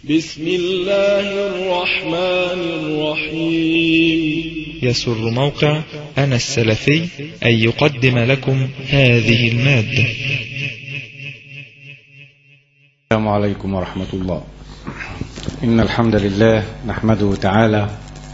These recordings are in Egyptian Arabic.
بسم الله الرحمن الرحيم يسر موقع أنا السلفي أن يقدم لكم هذه المادة السلام عليكم ورحمة الله إن الحمد لله نحمده تعالى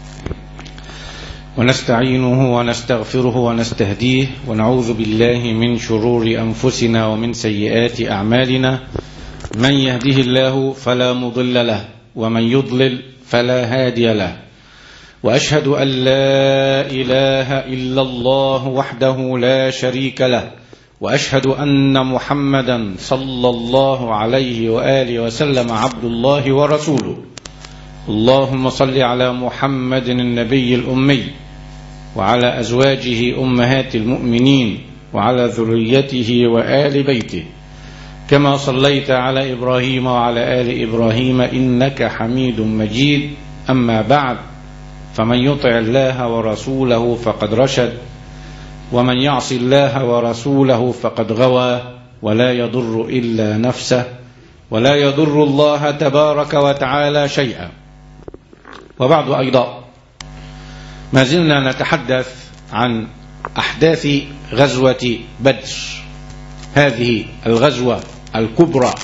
ونستعينه ونستغفره ونستهديه ونعوذ بالله من شرور أنفسنا ومن سيئات أعمالنا من يهده الله فلا مضل له ومن يضلل فلا هادي له وأشهد أن لا إله إلا الله وحده لا شريك له وأشهد أن محمدا صلى الله عليه وآله وسلم عبد الله ورسوله اللهم صل على محمد النبي الأمي وعلى أزواجه أمهات المؤمنين وعلى ذريته وآل بيته كما صليت على إبراهيم وعلى آل إبراهيم إنك حميد مجيد أما بعد فمن يطع الله ورسوله فقد رشد ومن يعص الله ورسوله فقد غوى ولا يضر إلا نفسه ولا يضر الله تبارك وتعالى شيئا وبعد أيضا ما زلنا نتحدث عن أحداث غزوة بدر هذه الغزوة الكبرى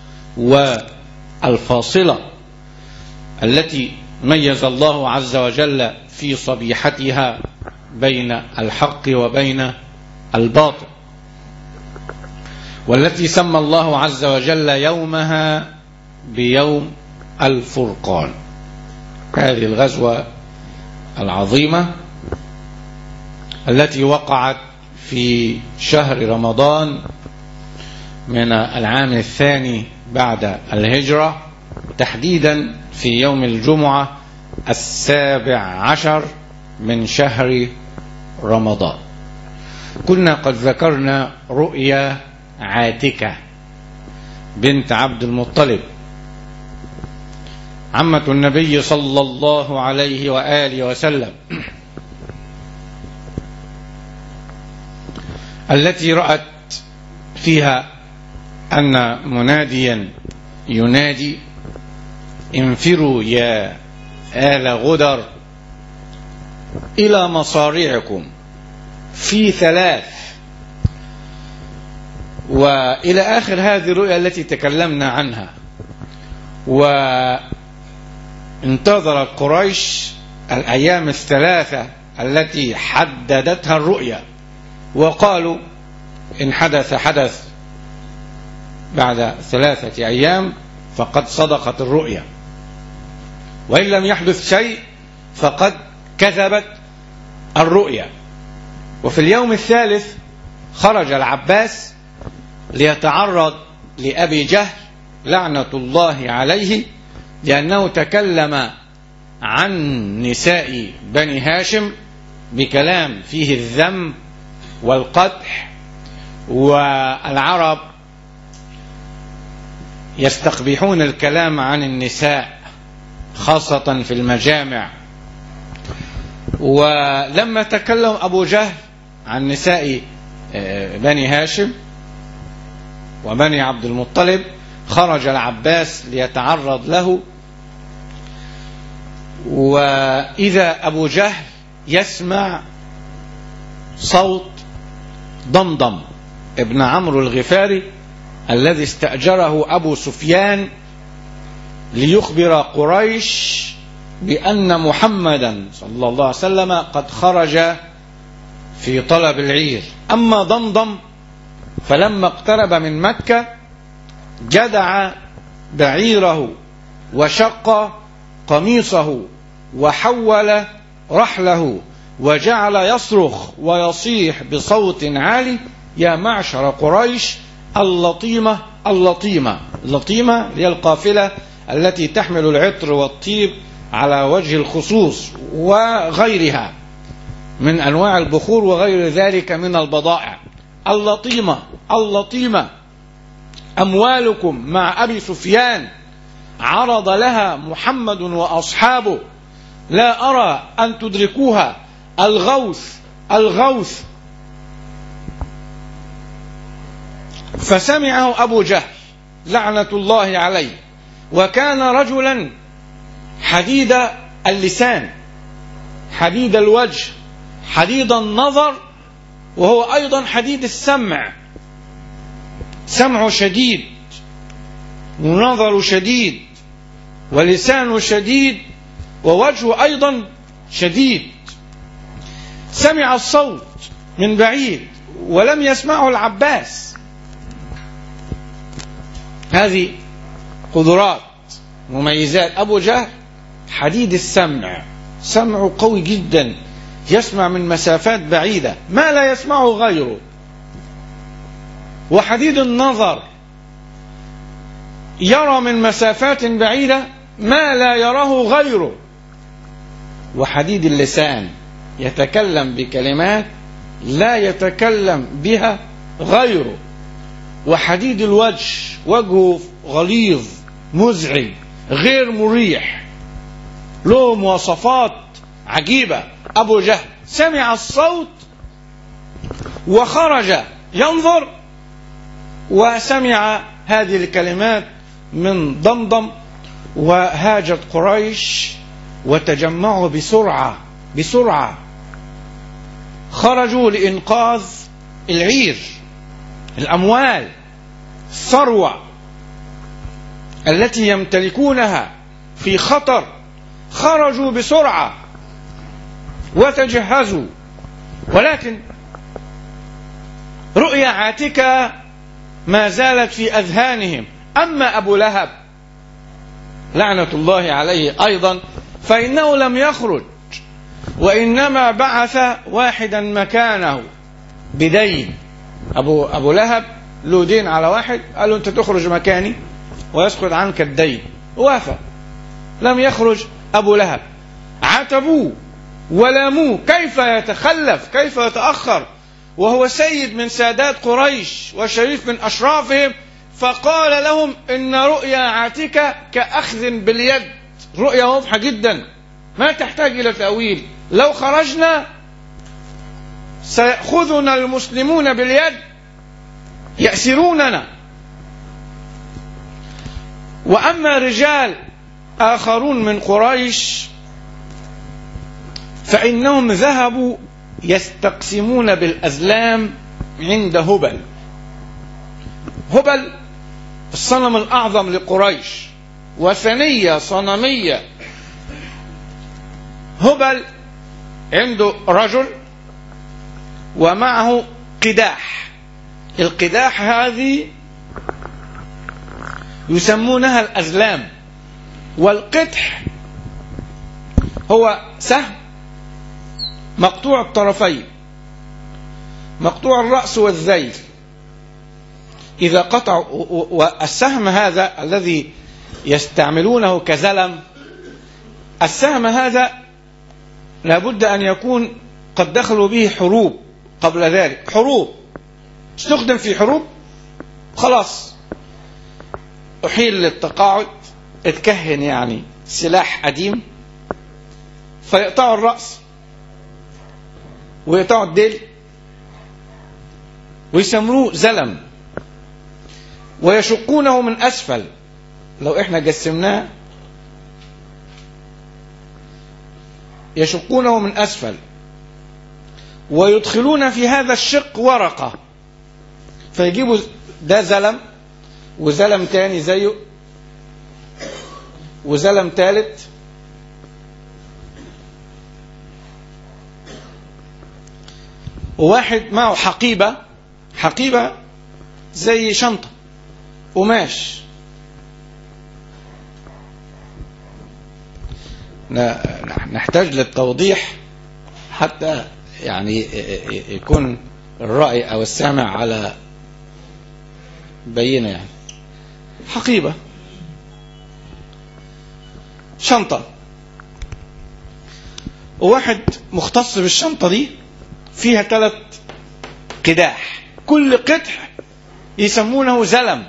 والفاصلة التي ميز الله عز وجل في صبيحتها بين الحق وبين الباطل والتي سمى الله عز وجل يومها بيوم الفرقان هذه الغزوة العظيمة التي وقعت في شهر رمضان من العام الثاني بعد الهجرة تحديدا في يوم الجمعة السابع عشر من شهر رمضان كنا قد ذكرنا رؤيا عاتكة بنت عبد المطلب عمة النبي صلى الله عليه وآله وسلم التي رأت فيها أن مناديا ينادي انفروا يا آل غدر إلى مصارعكم في ثلاث وإلى آخر هذه الرؤيا التي تكلمنا عنها وانتظرت قريش الأيام الثلاثة التي حددتها الرؤيا وقالوا إن حدث حدث بعد ثلاثة أيام فقد صدقت الرؤيا وإن لم يحدث شيء فقد كذبت الرؤيا وفي اليوم الثالث خرج العباس ليتعرض لأبي جهل لعنة الله عليه لأنه تكلم عن نساء بني هاشم بكلام فيه الذم والقدح والعرب يستقبحون الكلام عن النساء خاصة في المجامع ولما تكلم أبو جهل عن نساء بني هاشم وبني عبد المطلب خرج العباس ليتعرض له وإذا أبو جهل يسمع صوت ضمضم ابن عمرو الغفاري الذي استأجره أبو سفيان ليخبر قريش بأن محمدا صلى الله عليه وسلم قد خرج في طلب العير أما ضمضم فلما اقترب من مكة جدع بعيره وشق قميصه وحول رحله وجعل يصرخ ويصيح بصوت عالي يا معشر قريش اللطيمة اللطيمة اللطيمة هي القافلة التي تحمل العطر والطيب على وجه الخصوص وغيرها من أنواع البخور وغير ذلك من البضائع اللطيمة اللطيمة أموالكم مع أبي سفيان عرض لها محمد وأصحابه لا أرى أن تدركوها الغوث الغوث فسمعه أبو جهل لعنة الله عليه وكان رجلا حديد اللسان حديد الوجه حديد النظر وهو ايضا حديد السمع سمعه شديد ونظره شديد ولسانه شديد ووجهه ايضا شديد سمع الصوت من بعيد ولم يسمعه العباس هذه قدرات مميزات ابو جهل حديد السمع سمعه قوي جدا يسمع من مسافات بعيده ما لا يسمعه غيره وحديد النظر يرى من مسافات بعيده ما لا يراه غيره وحديد اللسان يتكلم بكلمات لا يتكلم بها غيره وحديد الوجه وجهه غليظ مزعج غير مريح له مواصفات عجيبة أبو جهل سمع الصوت وخرج ينظر وسمع هذه الكلمات من ضمضم وهاجت قريش وتجمعوا بسرعة بسرعة خرجوا لإنقاذ العير الأموال الثروة التي يمتلكونها في خطر خرجوا بسرعة وتجهزوا ولكن رؤيا عاتكة ما زالت في أذهانهم أما أبو لهب لعنة الله عليه أيضا فإنه لم يخرج وإنما بعث واحدا مكانه بدين أبو أبو لهب له دين على واحد قال له أنت تخرج مكاني ويسقط عنك الدين وافق لم يخرج أبو لهب عاتبوه ولاموه كيف يتخلف كيف يتأخر وهو سيد من سادات قريش وشريف من أشرافهم فقال لهم إن رؤيا عاتكة كأخذ باليد رؤيا واضحة جدا ما تحتاج إلى تأويل لو خرجنا سيأخذنا المسلمون باليد يأسروننا وأما رجال آخرون من قريش فإنهم ذهبوا يستقسمون بالأزلام عند هبل هبل الصنم الأعظم لقريش وثنية صنمية هبل عنده رجل ومعه قداح القداح هذه يسمونها الأزلام والقدح هو سهم مقطوع الطرفين مقطوع الرأس والذيل إذا قطع والسهم هذا الذي يستعملونه كزلم السهم هذا لابد أن يكون قد دخلوا به حروب قبل ذلك حروب استخدم في حروب خلاص أحيل للتقاعد اتكهن يعني سلاح قديم فيقطعوا الرأس ويقطعوا الديل ويسموه زلم ويشقونه من أسفل لو احنا قسمناه يشقونه من أسفل ويدخلون في هذا الشق ورقة فيجيبوا ده زلم وزلم تاني زيه وزلم ثالث وواحد معه حقيبة حقيبة زي شنطة قماش نحتاج للتوضيح حتى يعني يكون الرأي أو السامع على بينة يعني حقيبة شنطة وواحد مختص بالشنطة دي فيها ثلاث قداح كل قدح يسمونه زلم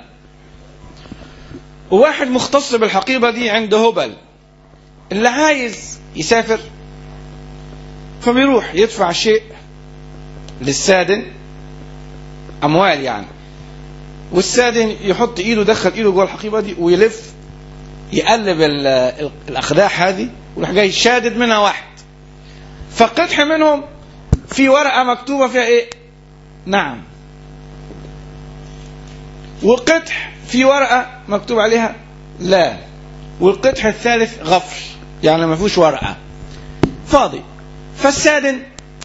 وواحد مختص بالحقيبة دي عند هبل اللي عايز يسافر فبيروح يدفع شيء للسادن أموال يعني والسادن يحط إيده دخل إيده جوه الحقيبة دي ويلف يقلب ال- ال- الاقداح هذه ويروح جاي شادد منها واحد فقدح منهم في ورقه مكتوبه فيها ايه نعم وقدح في ورقه مكتوب عليها لا والقدح الثالث غفر يعني ما فيهوش ورقه فاضي فالسادن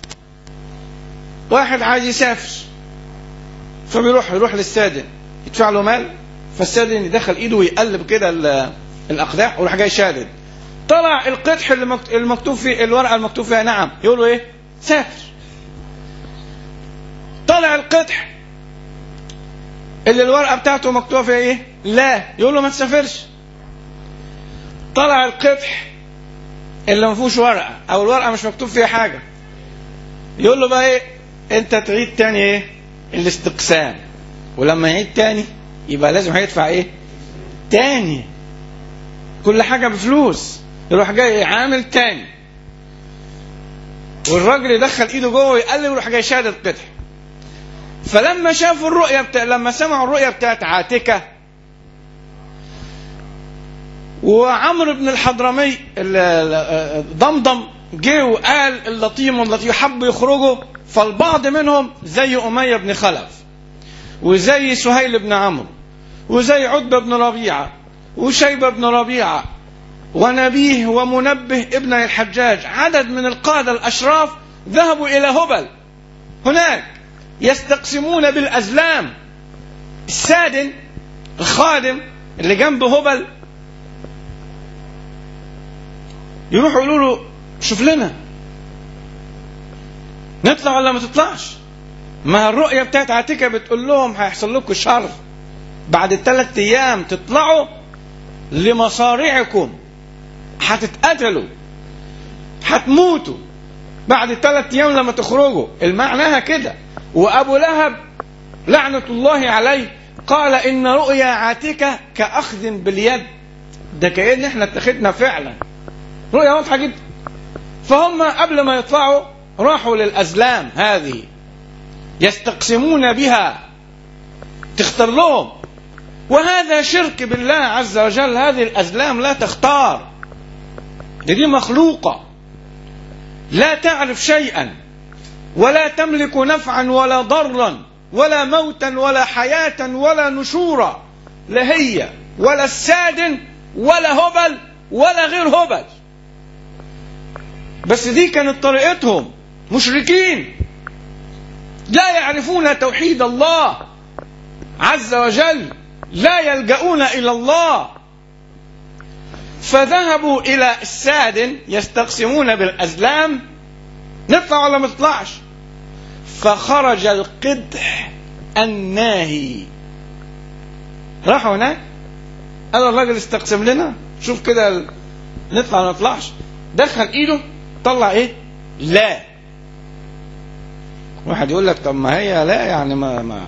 واحد عايز يسافر فبيروح يروح للسادن يدفع له مال فالسادن يدخل ايده ويقلب كده ال- الاقداح ويروح جاي شادد طلع القدح اللي مكت- المكتوب فيه الورقه المكتوب فيها نعم يقول له ايه سافر طلع القدح اللي الورقه بتاعته مكتوبه فيها ايه لا يقول له ما تسافرش طلع القدح اللي ما فيهوش ورقه او الورقه مش مكتوب فيها حاجه يقول له بقى ايه انت تعيد تاني ايه الاستقسام ولما يعيد تاني يبقى لازم هيدفع ايه تاني كل حاجه بفلوس يروح جاي عامل تاني والراجل يدخل ايده جوه ويقلب ويروح جاي شاد القدح فلما شافوا الرؤيا بتاع لما سمعوا الرؤيا بتاعت عاتكه وعمرو بن الحضرمي ال- ال- ضمضم جه وقال اللطيم واللطيف حبوا يخرجوا فالبعض منهم زي أمية بن خلف وزي سهيل بن عمرو وزي عتبة بن ربيعة وشيبة بن ربيعة ونبيه ومنبه ابن الحجاج عدد من القادة الأشراف ذهبوا إلى هبل هناك يستقسمون بالأزلام السادن الخادم اللي جنب هبل يروحوا يقولوا له شوف لنا نطلع ولا ما تطلعش ما الرؤية بتاعت عتيكة بتقول لهم هيحصل لكم شر بعد ثلاث أيام تطلعوا لمصارعكم هتتقتلوا هتموتوا بعد ثلاث أيام لما تخرجوا المعناها كده وأبو لهب لعنة الله عليه قال إن رؤيا عاتكة كأخذ باليد ده كأن احنا اتخذنا فعلا رؤيا واضحة جدا فهم قبل ما يطلعوا راحوا للأزلام هذه يستقسمون بها تختار لهم وهذا شرك بالله عز وجل هذه الأزلام لا تختار دي, دي مخلوقة لا تعرف شيئا ولا تملك نفعا ولا ضرا ولا موتا ولا حياة ولا نشورا لا هي ولا السادن ولا هبل ولا غير هبل بس دي كانت طريقتهم مشركين لا يعرفون توحيد الله عز وجل لا يلجؤون الى الله فذهبوا الى السادن يستقسمون بالازلام نطلع ولا ما تطلعش فخرج القدح الناهي راحوا هناك قال الراجل استقسم لنا شوف كده ال- نطلع ولا ما نطلعش دخل ايده طلع ايه لا واحد يقول لك طب ما هي لا يعني ما ما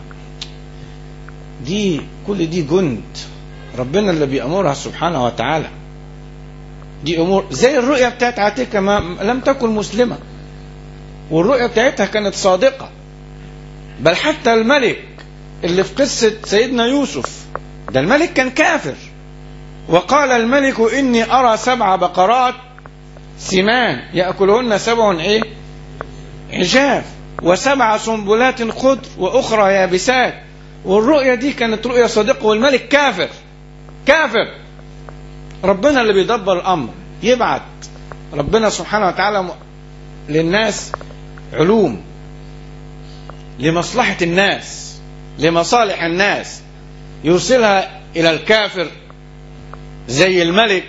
دي كل دي جند ربنا اللي بيأمرها سبحانه وتعالى دي امور زي الرؤيا بتاعت عتيكة ما لم تكن مسلمة والرؤيا بتاعتها كانت صادقة بل حتى الملك اللي في قصة سيدنا يوسف ده الملك كان كافر وقال الملك إني أرى سبع بقرات سمان يأكلهن سبع إيه عجاف وسبع سنبلات خضر وأخرى يابسات والرؤيا دي كانت رؤيا صادقة والملك كافر كافر ربنا اللي بيدبر الأمر يبعت ربنا سبحانه وتعالى م- للناس علوم لمصلحة الناس لمصالح الناس يرسلها إلى الكافر زي الملك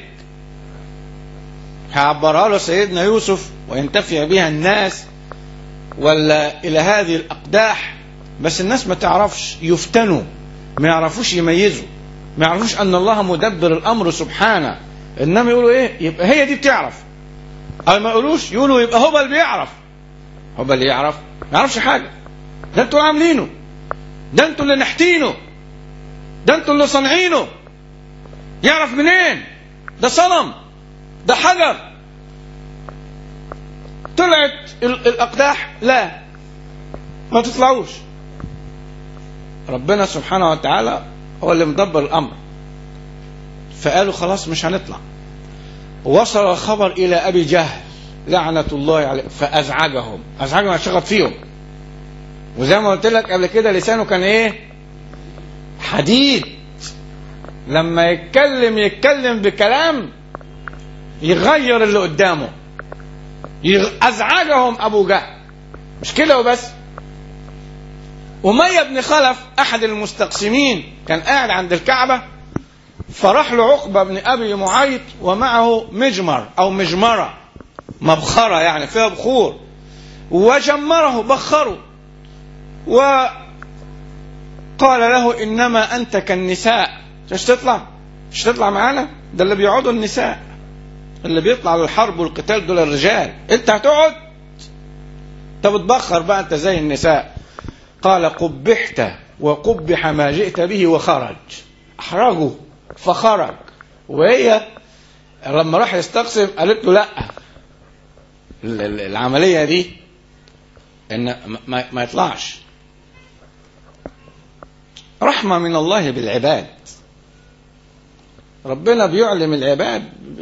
هيعبرها له سيدنا يوسف وينتفع بها الناس ولا إلى هذه الأقداح بس الناس ما تعرفش يفتنوا ما يعرفوش يميزوا ما يعرفوش أن الله مدبر الأمر سبحانه إنما يقولوا إيه يبقى هي دي بتعرف أو ما يقولوش يقولوا يبقى هبل بيعرف هبل يعرف ما يعرفش حاجة ده انتوا اللي عاملينه ده انتوا اللي نحتينه ده انتوا اللي صانعينه يعرف منين ده صنم ده حجر طلعت ال- الأقداح لا ما تطلعوش ربنا سبحانه وتعالى هو اللي مدبر الأمر فقالوا خلاص مش هنطلع وصل الخبر إلى أبي جهل لعنة الله عليه فأزعجهم أزعجهم شغط فيهم وزي ما قلت لك قبل كده لسانه كان إيه حديد لما يتكلم يتكلم بكلام يغير اللي قدامه أزعجهم أبو جهل مش كده وبس أمية بن خلف أحد المستقسمين كان قاعد عند الكعبة فراح له عقبة بن أبي معيط ومعه مجمر أو مجمرة مبخرة يعني فيها بخور وجمره بخره وقال له إنما أنت كالنساء مش تطلع مش تطلع معانا ده اللي بيقعدوا النساء اللي بيطلع للحرب والقتال دول الرجال انت هتقعد انت بتبخر بقى انت زي النساء قال قبحت وقبح ما جئت به وخرج احرجه فخرج وهي لما راح يستقسم قالت له لا العمليه دي ان ما, ما يطلعش رحمه من الله بالعباد ربنا بيعلم العباد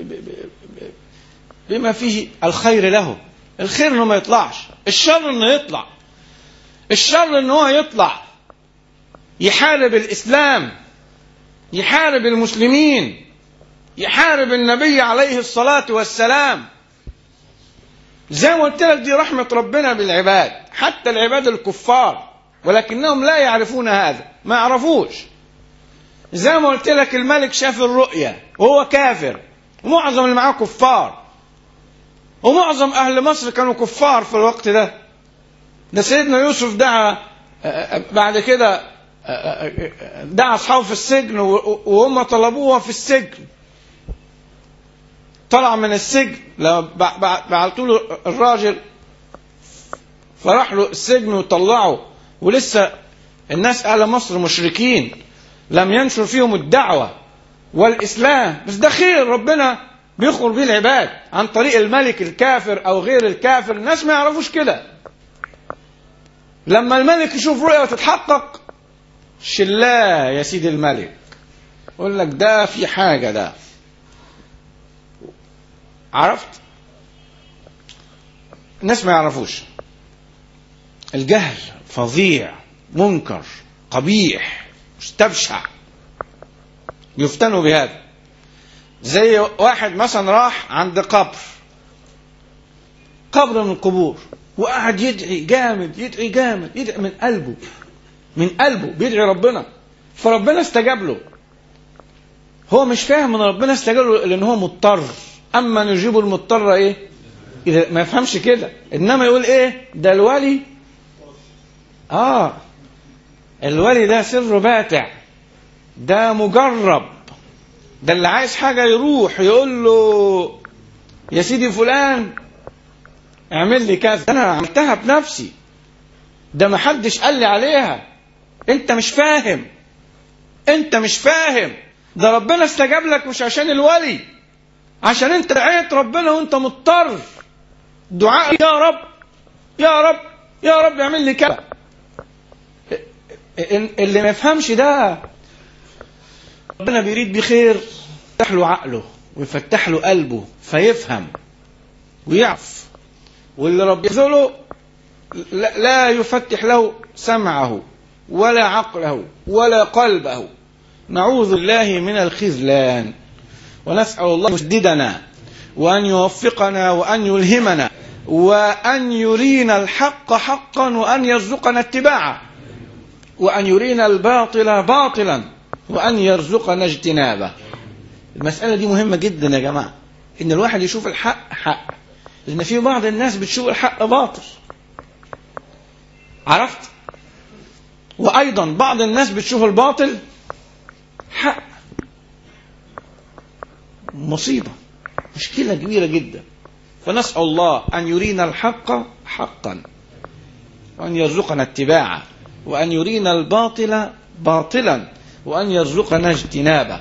بما فيه الخير له الخير انه ما يطلعش الشر انه يطلع الشر ان هو يطلع يحارب الاسلام يحارب المسلمين يحارب النبي عليه الصلاة والسلام زي ما قلت لك دي رحمة ربنا بالعباد حتى العباد الكفار ولكنهم لا يعرفون هذا ما يعرفوش زي ما قلت لك الملك شاف الرؤيا وهو كافر ومعظم اللي معاه كفار ومعظم أهل مصر كانوا كفار في الوقت ده ده سيدنا يوسف دعا بعد كده دعا أصحابه في السجن وهم طلبوه في السجن طلع من السجن لما بعتوا له الراجل فراح له السجن وطلعه ولسه الناس أهل مصر مشركين لم ينشر فيهم الدعوة والإسلام بس ده خير ربنا بيخبر بيه العباد عن طريق الملك الكافر أو غير الكافر الناس ما يعرفوش كده لما الملك يشوف رؤية وتتحقق شلاه يا سيدي الملك يقول لك ده في حاجة ده عرفت الناس ما يعرفوش الجهل فظيع منكر قبيح مستبشع يفتنوا بهذا زي واحد مثلا راح عند قبر قبر من القبور وقعد يدعي جامد يدعي جامد يدعي من قلبه من قلبه بيدعي ربنا فربنا استجاب له هو مش فاهم ان ربنا استجاب له لان هو مضطر اما نجيب المضطر ايه اذا ما يفهمش كده انما يقول ايه ده الولي اه الولي ده سر باتع ده مجرب ده اللي عايز حاجة يروح يقول له يا سيدي فلان اعمل لي كذا انا عملتها بنفسي ده ما حدش قال لي عليها انت مش فاهم انت مش فاهم ده ربنا استجاب لك مش عشان الولي عشان انت دعيت ربنا وانت مضطر دعاء يا رب يا رب يا رب اعمل لي كذا اللي ما يفهمش ده ربنا بيريد بخير يفتح له عقله ويفتح له قلبه فيفهم ويعرف واللي رب يخذله لا يفتح له سمعه ولا عقله ولا قلبه نعوذ بالله من الخذلان ونسأل الله يسددنا وأن يوفقنا وأن يلهمنا وأن يرينا الحق حقا وأن يرزقنا اتباعه وأن يرينا الباطل باطلا وأن يرزقنا اجتنابه المسألة دي مهمة جدا يا جماعة إن الواحد يشوف الحق حق لأن في بعض الناس بتشوف الحق باطل عرفت وأيضا بعض الناس بتشوف الباطل حق مصيبة مشكلة كبيرة جدا فنسأل الله أن يرينا الحق حقا وأن يرزقنا اتباعه وأن يرينا الباطل باطلا وأن يرزقنا اجتنابه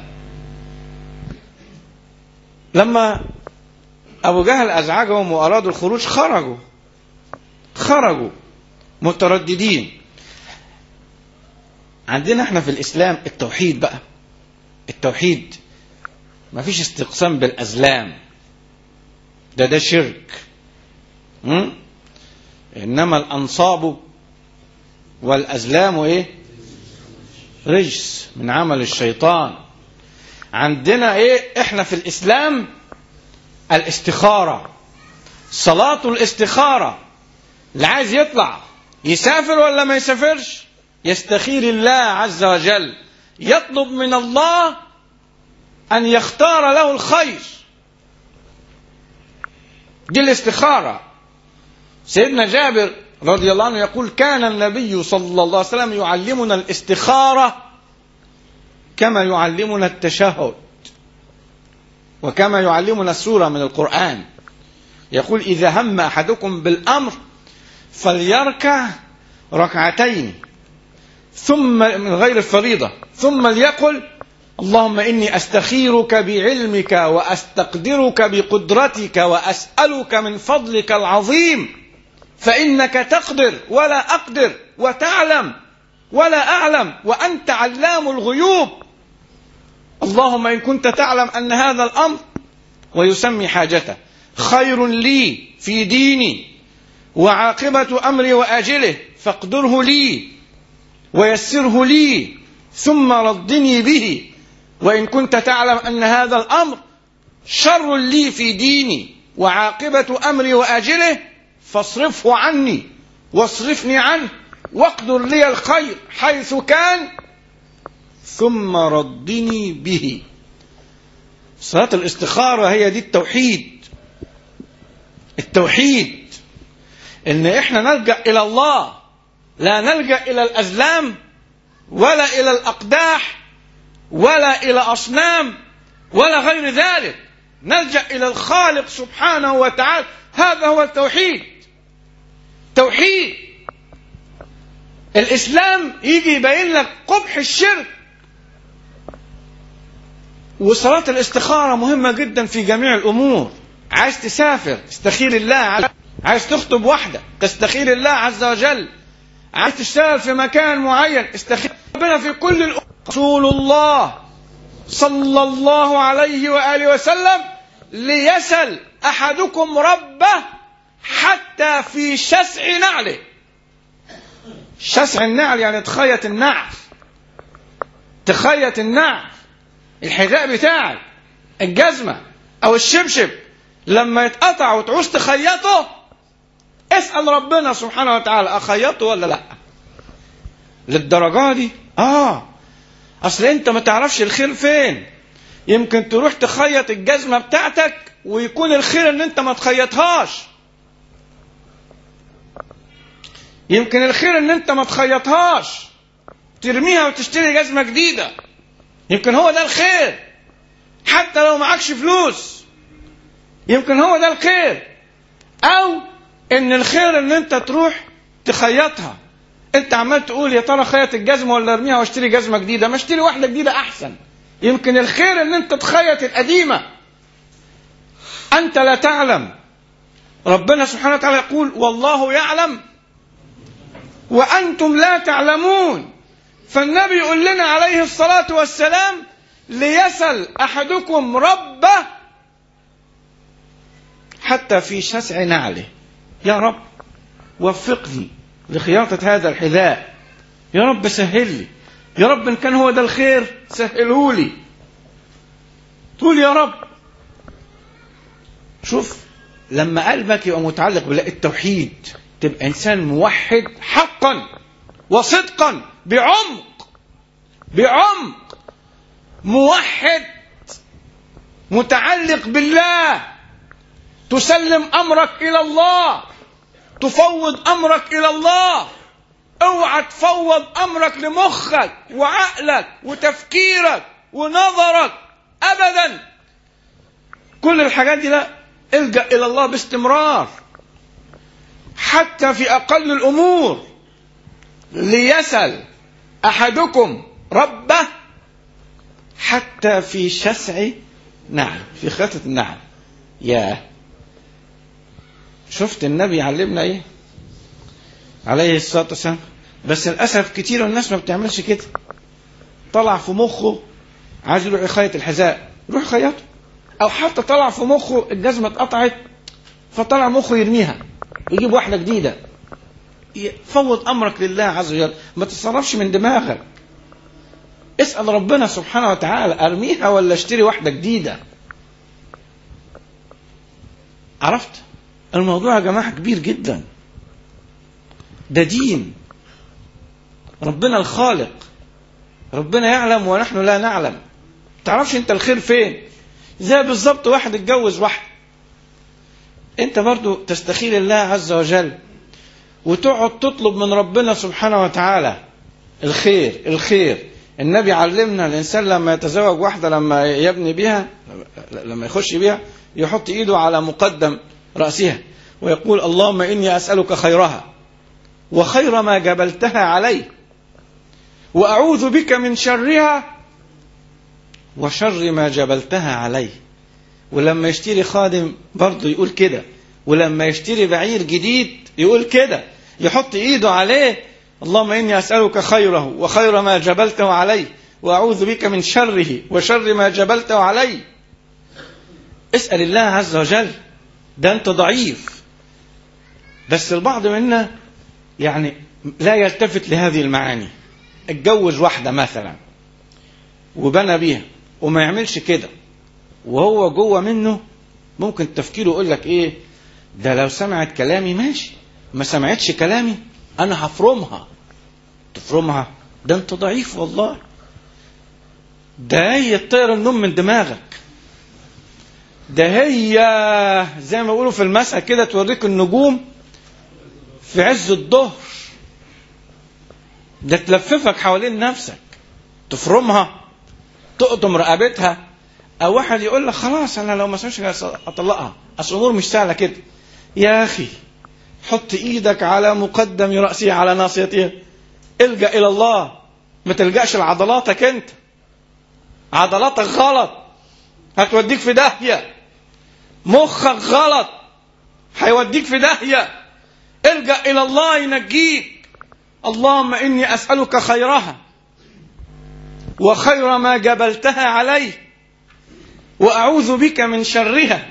لما أبو جهل أزعجهم وأرادوا الخروج خرجوا خرجوا مترددين عندنا احنا في الإسلام التوحيد بقى التوحيد ما فيش استقسام بالأزلام ده ده شرك م? إنما الأنصاب والأزلام إيه رجس من عمل الشيطان عندنا إيه إحنا في الإسلام الاستخارة صلاة الاستخارة اللي عايز يطلع يسافر ولا ما يسافرش يستخير الله عز وجل يطلب من الله أن يختار له الخير دي الاستخارة سيدنا جابر رضي الله عنه يقول كان النبي صلى الله عليه وسلم يعلمنا الاستخارة كما يعلمنا التشهد وكما يعلمنا السورة من القرآن يقول إذا هم أحدكم بالأمر فليركع ركعتين ثم من غير الفريضة ثم ليقل اللهم إني أستخيرك بعلمك وأستقدرك بقدرتك وأسألك من فضلك العظيم فإنك تقدر ولا أقدر وتعلم ولا أعلم وأنت علام الغيوب اللهم إن كنت تعلم أن هذا الأمر ويسمي حاجته خير لي في ديني وعاقبة أمري وآجله فاقدره لي ويسره لي ثم ردني به وإن كنت تعلم أن هذا الأمر شر لي في ديني وعاقبة أمري وآجله فاصرفه عني واصرفني عنه واقدر لي الخير حيث كان ثم ردني به صلاة الاستخارة هي دي التوحيد التوحيد ان احنا نلجأ الى الله لا نلجأ الى الازلام ولا الى الاقداح ولا الى اصنام ولا غير ذلك نلجأ الى الخالق سبحانه وتعالى هذا هو التوحيد توحيد الاسلام يجي يبين لك قبح الشرك وصلاة الاستخارة مهمة جدا في جميع الأمور عايز تسافر استخير الله عايز تخطب واحدة تستخير الله عز وجل عايز تشتغل في مكان معين استخير ربنا في كل الأمور رسول الله صلى الله عليه وآله وسلم ليسل أحدكم ربه حتى في شسع نعله شسع النعل يعني تخيط النعل تخيط النعل الحذاء بتاعك الجزمة أو الشبشب لما يتقطع وتعوز تخيطه اسأل ربنا سبحانه وتعالى أخيطه ولا لا للدرجة دي آه أصل أنت ما تعرفش الخير فين يمكن تروح تخيط الجزمة بتاعتك ويكون الخير ان انت ما تخيطهاش يمكن الخير ان انت ما تخيطهاش ترميها وتشتري جزمة جديدة يمكن هو ده الخير حتى لو معكش فلوس يمكن هو ده الخير او ان الخير ان انت تروح تخيطها انت عمال تقول يا ترى خيط الجزمه ولا ارميها واشتري جزمه جديده ما اشتري واحده جديده احسن يمكن الخير ان انت تخيط القديمه انت لا تعلم ربنا سبحانه وتعالى يقول والله يعلم وانتم لا تعلمون فالنبي يقول لنا عليه الصلاه والسلام ليسل احدكم ربه حتى في شسع نعله يا رب وفقني لخياطة هذا الحذاء يا رب سهل لي يا رب إن كان هو ده الخير سهله لي تقول يا رب شوف لما قلبك يبقى متعلق بالله التوحيد تبقى إنسان موحد حقا وصدقا بعمق بعمق موحد متعلق بالله تسلم أمرك إلى الله تفوض امرك الى الله اوعى تفوض امرك لمخك وعقلك وتفكيرك ونظرك ابدا كل الحاجات دي لا الجا الى الله باستمرار حتى في اقل الامور ليسل احدكم ربه حتى في شسع نعل في خيطة النعل ياه شفت النبي يعلمنا ايه عليه الصلاة والسلام بس للأسف كتير من الناس ما بتعملش كده طلع في مخه عايز يروح يخيط الحذاء يروح يخيطه او حتى طلع في مخه الجزمه اتقطعت فطلع مخه يرميها يجيب واحده جديده فوض امرك لله عز وجل ما تتصرفش من دماغك اسال ربنا سبحانه وتعالى ارميها ولا اشتري واحده جديده عرفت الموضوع يا جماعه كبير جدا ده دين ربنا الخالق ربنا يعلم ونحن لا نعلم تعرفش انت الخير فين زي بالظبط واحد اتجوز واحد انت برضو تستخيل الله عز وجل وتقعد تطلب من ربنا سبحانه وتعالى الخير الخير النبي علمنا الانسان لما يتزوج واحده لما يبني بها لما يخش بها يحط ايده على مقدم راسها ويقول اللهم اني اسالك خيرها وخير ما جبلتها عليه واعوذ بك من شرها وشر ما جبلتها عليه ولما يشتري خادم برضه يقول كده ولما يشتري بعير جديد يقول كده يحط ايده عليه اللهم اني اسالك خيره وخير ما جبلته عليه واعوذ بك من شره وشر ما جبلته عليه اسال الله عز وجل ده انت ضعيف بس البعض منا يعني لا يلتفت لهذه المعاني اتجوز واحده مثلا وبنى بيها وما يعملش كده وهو جوه منه ممكن تفكيره يقول لك ايه ده لو سمعت كلامي ماشي ما سمعتش كلامي انا هفرمها تفرمها ده انت ضعيف والله ده هي تطير النوم من دماغك ده هي زي ما بيقولوا في المسألة كده توريك النجوم في عز الظهر ده تلففك حوالين نفسك تفرمها تقطم رقبتها او واحد يقول لك خلاص انا لو ما سمعتش اطلقها اصل الامور مش سهله كده يا اخي حط ايدك على مقدم راسها على ناصيتها الجا الى الله ما تلجاش لعضلاتك انت عضلاتك غلط هتوديك في داهيه مخك غلط هيوديك في داهيه الجا الى الله ينجيك اللهم اني اسالك خيرها وخير ما جبلتها عليه واعوذ بك من شرها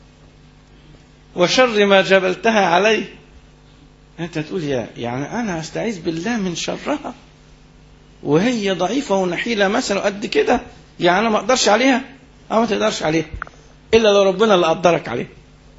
وشر ما جبلتها عليه انت تقول يا يعني انا استعيذ بالله من شرها وهي ضعيفه ونحيله مثلا قد كده يعني انا ما اقدرش عليها او ما تقدرش عليها الا لو ربنا اللي قدرك عليها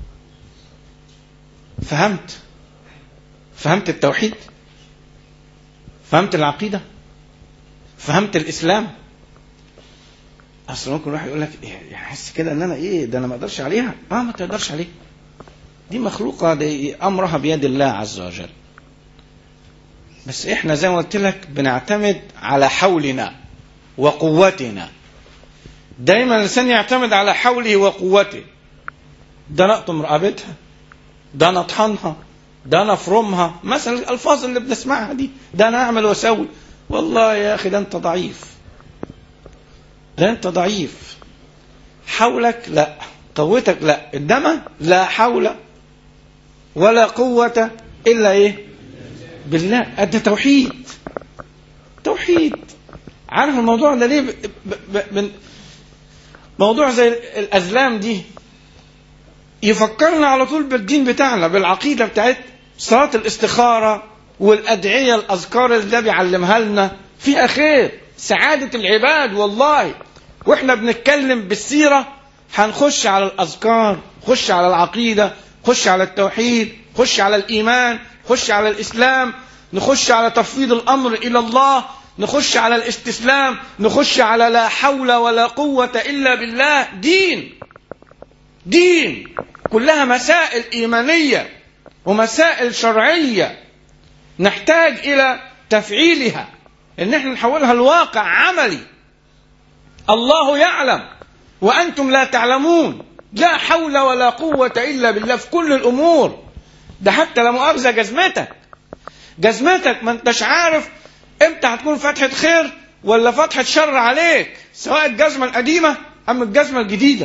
فهمت فهمت التوحيد فهمت العقيده فهمت الاسلام اصل ممكن واحد يقول لك إيه يحس كده ان انا ايه ده انا ما اقدرش عليها اه ما تقدرش عليها دي مخلوقه دي امرها بيد الله عز وجل بس احنا زي ما قلت لك بنعتمد على حولنا وقوتنا دايما الانسان يعتمد على حوله وقوته ده انا اقطم رقبتها ده انا اطحنها ده انا افرمها مثلا الالفاظ اللي بنسمعها دي ده انا اعمل واسوي والله يا اخي ده انت ضعيف ده انت ضعيف حولك لا قوتك لا انما لا حول ولا قوة الا ايه بالله ده توحيد توحيد عارف الموضوع ده ليه ب... ب... ب... موضوع زي الازلام دي يفكرنا على طول بالدين بتاعنا بالعقيده بتاعتنا صلاه الاستخاره والادعيه الاذكار اللي ده بيعلمها لنا فيها خير سعاده العباد والله واحنا بنتكلم بالسيره هنخش على الاذكار خش على العقيده خش على التوحيد خش على الايمان خش على الاسلام نخش على تفويض الامر الى الله نخش على الاستسلام نخش على لا حول ولا قوه الا بالله دين دين كلها مسائل ايمانيه ومسائل شرعيه نحتاج الى تفعيلها ان احنا نحولها لواقع عملي الله يعلم وانتم لا تعلمون لا حول ولا قوه الا بالله في كل الامور ده حتى لا مؤاخذه جزمتك جزمتك ما انتش عارف امتى هتكون فتحه خير ولا فتحه شر عليك سواء الجزمه القديمه ام الجزمه الجديده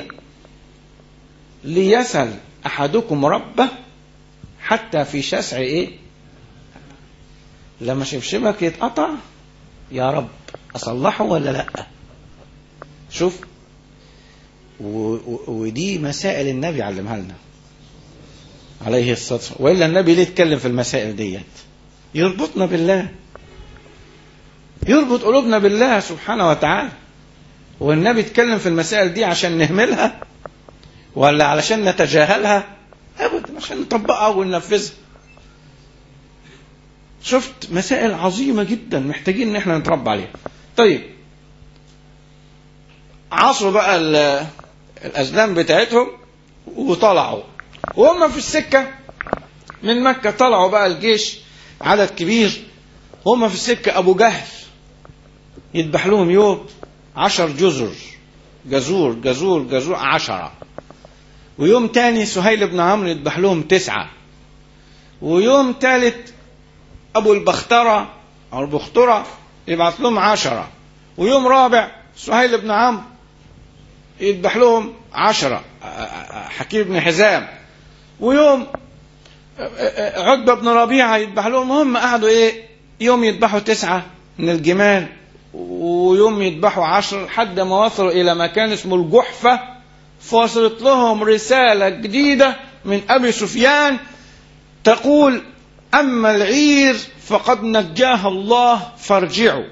ليسأل أحدكم ربه حتى في شسع إيه لما شبشبك يتقطع يا رب أصلحه ولا لأ شوف و- و- ودي مسائل النبي علمها لنا عليه الصلاة والسلام وإلا النبي ليه يتكلم في المسائل ديت يربطنا بالله يربط قلوبنا بالله سبحانه وتعالى والنبي اتكلم في المسائل دي عشان نهملها ولا علشان نتجاهلها ابدا عشان نطبقها وننفذها شفت مسائل عظيمة جدا محتاجين ان احنا نتربى عليها طيب عصروا بقى ال- الازلام بتاعتهم وطلعوا وهم في السكة من مكة طلعوا بقى الجيش عدد كبير هم في السكة أبو جهل يذبح لهم يوم عشر جزر جزور جزور جزور عشرة ويوم تاني سهيل بن عمرو يذبح لهم تسعة ويوم تالت أبو البخترة أو البخترة يبعث لهم عشرة ويوم رابع سهيل بن عمرو يذبح لهم عشرة حكيم بن حزام ويوم عتبة بن ربيعة يذبح لهم هم قعدوا ايه يوم يذبحوا تسعة من الجمال ويوم يذبحوا عشر لحد ما وصلوا إلى مكان اسمه الجحفة فوصلت لهم رسالة جديدة من أبي سفيان تقول أما العير فقد نجاها الله فارجعوا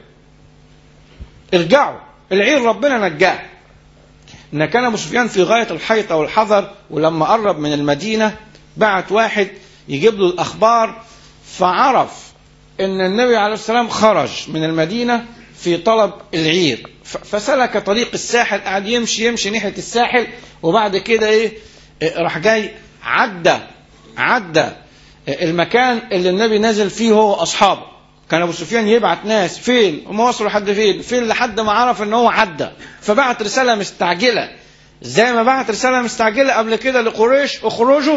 ارجعوا العير ربنا نجاه ان كان ابو سفيان في غايه الحيطه والحذر ولما قرب من المدينه بعت واحد يجيب له الاخبار فعرف ان النبي عليه السلام خرج من المدينه في طلب العير ف- فسلك طريق الساحل قعد يمشي يمشي ناحيه الساحل وبعد كده ايه إيه، راح جاي عدى عدى المكان اللي النبي نزل فيه هو واصحابه كان ابو سفيان يبعت ناس فين هم وصلوا لحد فين فين لحد ما عرف ان هو عدى فبعت رساله مستعجله زي ما بعت رساله مستعجله قبل كده لقريش اخرجوا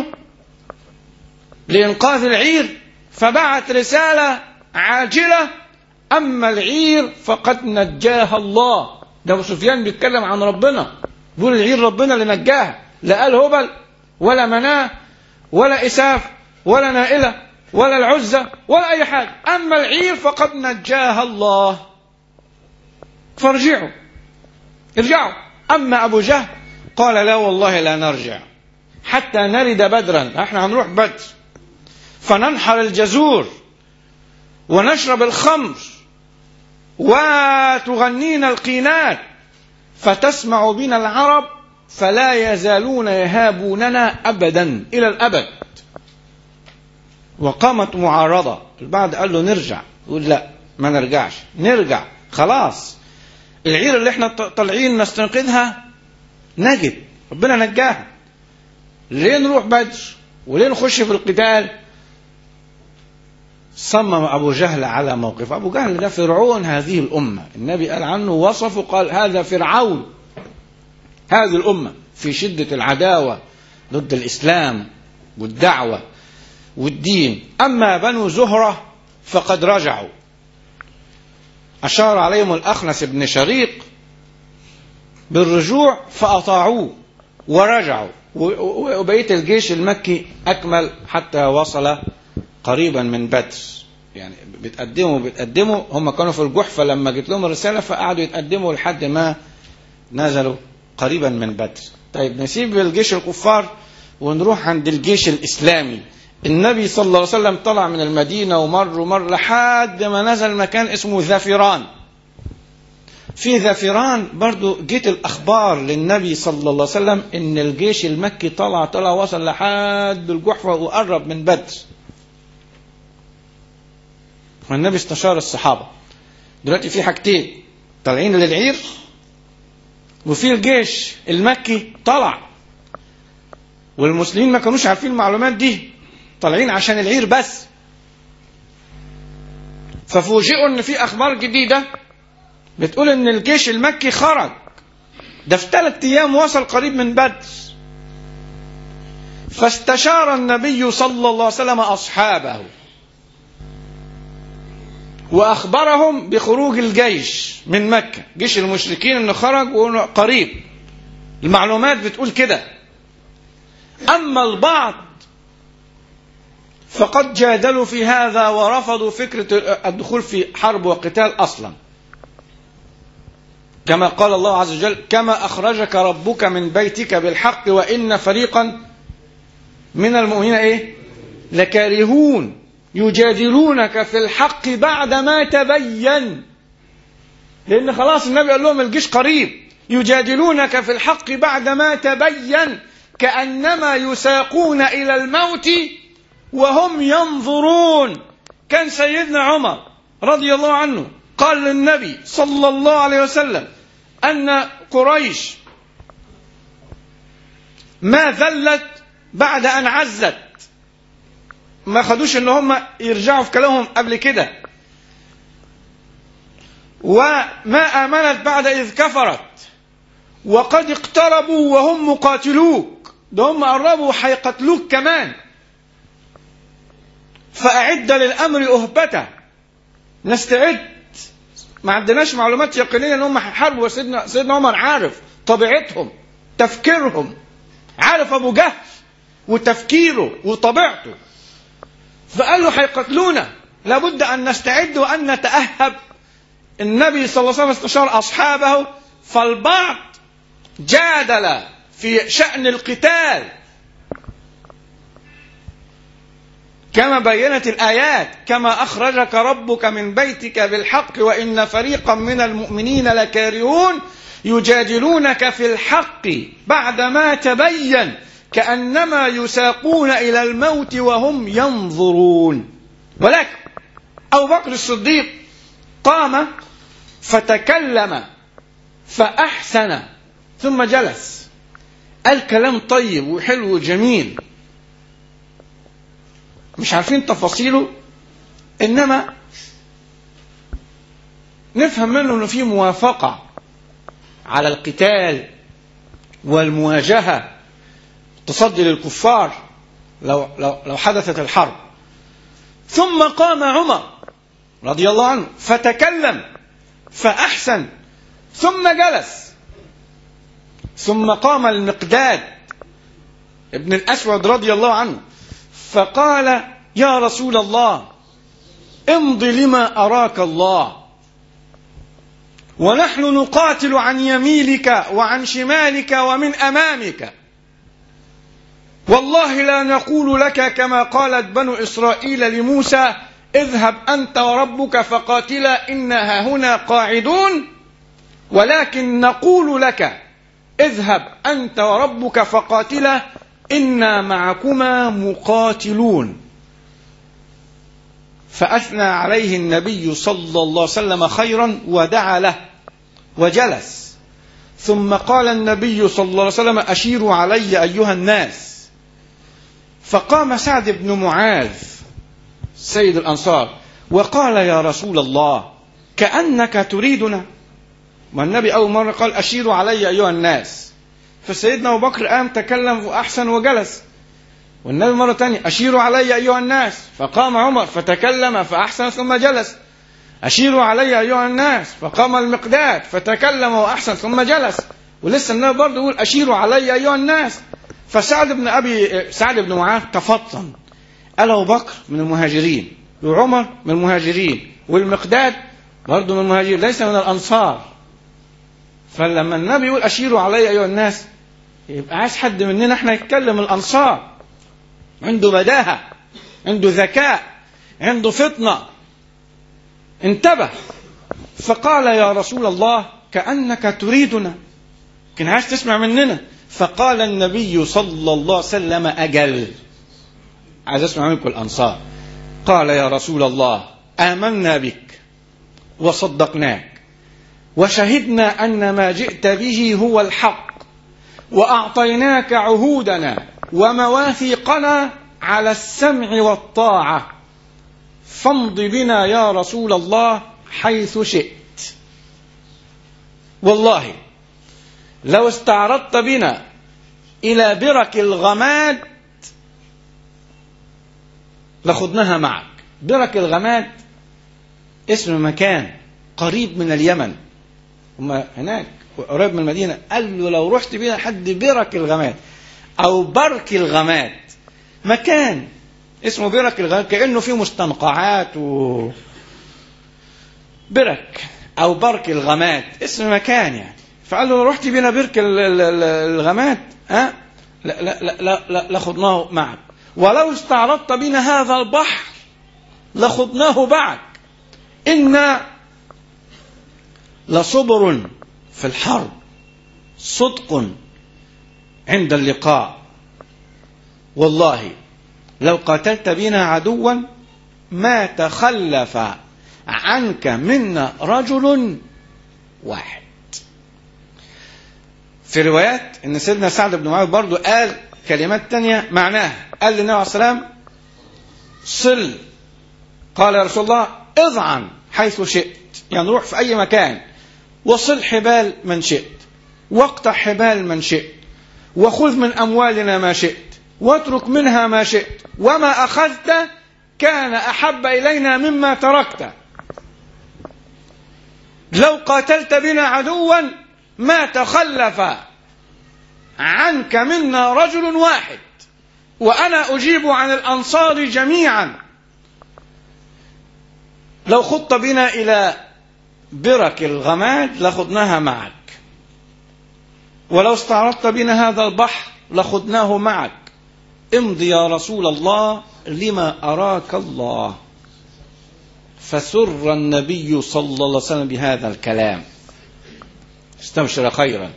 لانقاذ العير فبعت رساله عاجله اما العير فقد نجاها الله ده ابو سفيان بيتكلم عن ربنا بيقول العير ربنا اللي نجاها لا قال هبل ولا مناه ولا اساف ولا نائله ولا العزة ولا أي حاجة أما العير فقد نجاها الله فارجعوا ارجعوا أما أبو جهل قال لا والله لا نرجع حتى نرد بدرا احنا هنروح بدر فننحر الجزور ونشرب الخمر وتغنينا القينات فتسمع بنا العرب فلا يزالون يهابوننا أبدا إلى الأبد وقامت معارضة البعض قال له نرجع يقول لا ما نرجعش نرجع خلاص العير اللي احنا طالعين نستنقذها نجد ربنا نجاها ليه نروح بدر وليه نخش في القتال صمم أبو جهل على موقف أبو جهل ده فرعون هذه الأمة النبي قال عنه وصفه قال هذا فرعون هذه الأمة في شدة العداوة ضد الإسلام والدعوة والدين أما بنو زهرة فقد رجعوا أشار عليهم الأخنس بن شريق بالرجوع فأطاعوه ورجعوا وبقية الجيش المكي أكمل حتى وصل قريبا من بدر يعني بتقدموا بتقدموا هم كانوا في الجحفة لما جت لهم الرسالة فقعدوا يتقدموا لحد ما نزلوا قريبا من بدر طيب نسيب الجيش الكفار ونروح عند الجيش الإسلامي النبي صلى الله عليه وسلم طلع من المدينة ومر ومر لحد ما نزل مكان اسمه ذافران في ذافران برضو جيت الأخبار للنبي صلى الله عليه وسلم إن الجيش المكي طلع طلع وصل لحد الجحفة وقرب من بدر والنبي استشار الصحابة دلوقتي في حاجتين طالعين للعير وفي الجيش المكي طلع والمسلمين ما كانوش عارفين المعلومات دي طالعين عشان العير بس ففوجئوا ان في اخبار جديده بتقول ان الجيش المكي خرج ده في ثلاث ايام وصل قريب من بدر فاستشار النبي صلى الله عليه وسلم اصحابه واخبرهم بخروج الجيش من مكه جيش المشركين انه خرج قريب المعلومات بتقول كده اما البعض فقد جادلوا في هذا ورفضوا فكرة الدخول في حرب وقتال أصلا كما قال الله عز وجل كما أخرجك ربك من بيتك بالحق وإن فريقا من المؤمنين إيه لكارهون يجادلونك في الحق بعدما تبين لأن خلاص النبي قال لهم الجيش قريب يجادلونك في الحق بعدما تبين كأنما يساقون إلى الموت وهم ينظرون كان سيدنا عمر رضي الله عنه قال للنبي صلى الله عليه وسلم أن قريش ما ذلت بعد أن عزت ما خدوش ان هم يرجعوا في كلامهم قبل كده وما آمنت بعد إذ كفرت وقد اقتربوا وهم مقاتلوك ده هم قربوا هيقتلوك كمان فأعد للأمر أهبته نستعد ما عندناش معلومات يقينية ان هم هيحاربوا سيدنا سيدنا عمر عارف طبيعتهم تفكيرهم عارف ابو جهل وتفكيره وطبيعته فقال له هيقتلونا لابد ان نستعد وان نتاهب النبي صلى الله عليه وسلم استشار اصحابه فالبعض جادل في شان القتال كما بينت الآيات كما أخرجك ربك من بيتك بالحق وإن فريقا من المؤمنين لكارهون يجادلونك في الحق بعدما تبين كأنما يساقون إلى الموت وهم ينظرون ولكن أبو بكر الصديق قام فتكلم فأحسن ثم جلس قال كلام طيب وحلو وجميل مش عارفين تفاصيله انما نفهم منه انه في موافقه على القتال والمواجهه تصدي للكفار لو لو لو حدثت الحرب ثم قام عمر رضي الله عنه فتكلم فاحسن ثم جلس ثم قام المقداد ابن الاسود رضي الله عنه فقال يا رسول الله امض لما اراك الله ونحن نقاتل عن يمينك وعن شمالك ومن امامك والله لا نقول لك كما قالت بنو اسرائيل لموسى اذهب انت وربك فقاتلا انا هنا قاعدون ولكن نقول لك اذهب انت وربك فقاتلا انا معكما مقاتلون فاثنى عليه النبي صلى الله عليه وسلم خيرا ودعا له وجلس ثم قال النبي صلى الله عليه وسلم اشيروا علي ايها الناس فقام سعد بن معاذ سيد الانصار وقال يا رسول الله كانك تريدنا والنبي اول مره قال اشيروا علي ايها الناس فسيدنا أبو بكر قام تكلم وأحسن وجلس والنبي مرة تانية أشيروا علي أيها الناس فقام عمر فتكلم فأحسن ثم جلس أشيروا علي أيها الناس فقام المقداد فتكلم وأحسن ثم جلس ولسه النبي برضه يقول أشيروا علي أيها الناس فسعد بن أبي سعد بن معاذ تفطن قال أبو بكر من المهاجرين وعمر من المهاجرين والمقداد برضه من المهاجرين ليس من الأنصار فلما النبي يقول أشيروا علي أيها الناس يبقى عايز حد مننا احنا يتكلم الأنصار عنده بداهة عنده ذكاء عنده فطنة انتبه فقال يا رسول الله كأنك تريدنا كان عايز تسمع مننا فقال النبي صلى الله عليه وسلم أجل عايز أسمع منكم الأنصار قال يا رسول الله آمنا بك وصدقناك وشهدنا أن ما جئت به هو الحق وأعطيناك عهودنا ومواثيقنا على السمع والطاعة فامض بنا يا رسول الله حيث شئت والله لو استعرضت بنا إلى برك الغماد لخذناها معك برك الغماد اسم مكان قريب من اليمن هم هناك قريب من المدينة قال له لو رحت بينا لحد برك الغماد أو برك الغماد مكان اسمه برك الغماد كأنه فيه مستنقعات و برك أو برك الغمات اسم مكان يعني فقال له لو رحت بينا برك ال- ال- ال- الغمات ها لا لا لا لا, لا لخضناه معك ولو استعرضت بنا هذا البحر لخضناه معك إن لصبر في الحرب صدق عند اللقاء والله لو قاتلت بنا عدوا ما تخلف عنك منا رجل واحد في روايات ان سيدنا سعد بن معاذ برضو قال كلمات تانية معناها قال للنبي عليه الصلاة والسلام صل قال يا رسول الله اضعن حيث شئت يعني روح في اي مكان وصل حبال من شئت واقطع حبال من شئت وخذ من اموالنا ما شئت واترك منها ما شئت وما اخذت كان احب الينا مما تركت لو قاتلت بنا عدوا ما تخلف عنك منا رجل واحد وانا اجيب عن الانصار جميعا لو خضت بنا الى برك الغماد لخضناها معك ولو استعرضت بنا هذا البحر لخضناه معك امضي يا رسول الله لما أراك الله فسر النبي صلى الله عليه وسلم بهذا الكلام استبشر خيرا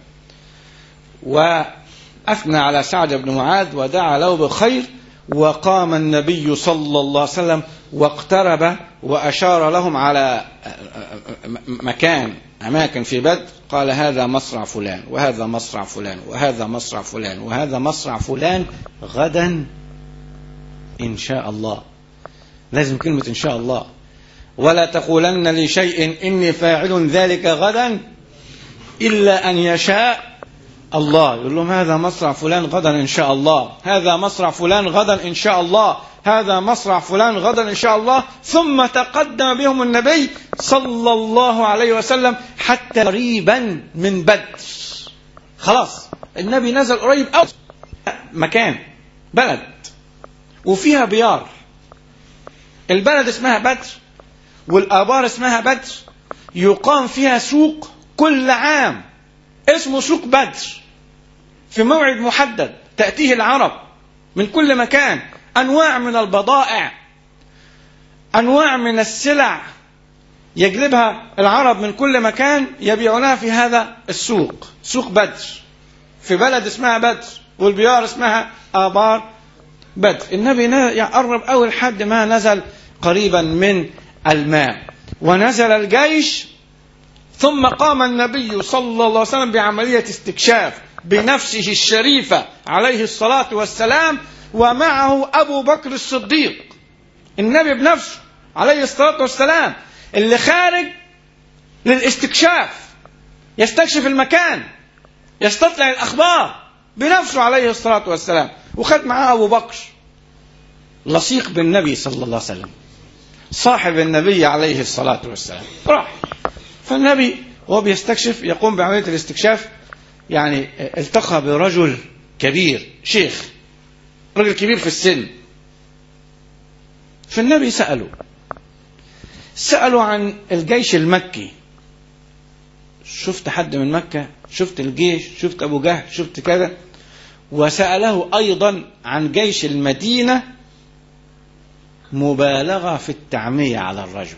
وأثنى على سعد بن معاذ ودعا له بخير وقام النبي صلى الله عليه وسلم واقترب وأشار لهم على مكان أماكن في بدر قال هذا مصرع فلان وهذا مصرع فلان وهذا مصرع فلان وهذا مصرع فلان غدا إن شاء الله لازم كلمة إن شاء الله ولا تقولن لشيء إني فاعل ذلك غدا إلا أن يشاء الله يقول لهم هذا مصرع فلان غدا إن شاء الله هذا مصرع فلان غدا إن شاء الله هذا مصرع فلان غدا إن شاء الله ثم تقدم بهم النبي صلى الله عليه وسلم حتى قريبا من بدر خلاص النبي نزل قريب أو مكان بلد وفيها بيار البلد اسمها بدر والآبار اسمها بدر يقام فيها سوق كل عام اسمه سوق بدر في موعد محدد تأتيه العرب من كل مكان أنواع من البضائع أنواع من السلع يجلبها العرب من كل مكان يبيعونها في هذا السوق سوق بدر في بلد اسمها بدر والبيار اسمها آبار بدر النبي يقرب أول حد ما نزل قريبا من الماء ونزل الجيش ثم قام النبي صلى الله عليه وسلم بعملية استكشاف بنفسه الشريفة عليه الصلاة والسلام ومعه أبو بكر الصديق النبي بنفسه عليه الصلاة والسلام اللي خارج للاستكشاف يستكشف المكان يستطلع الأخبار بنفسه عليه الصلاة والسلام وخد معاه أبو بكر لصيق بالنبي صلى الله عليه وسلم صاحب النبي عليه الصلاة والسلام راح فالنبي وهو بيستكشف يقوم بعملية الاستكشاف يعني التقى برجل كبير شيخ رجل كبير في السن فالنبي سأله سألوا عن الجيش المكي شفت حد من مكة شفت الجيش شفت أبو جهل شفت كذا وسأله أيضا عن جيش المدينة مبالغة في التعمية على الرجل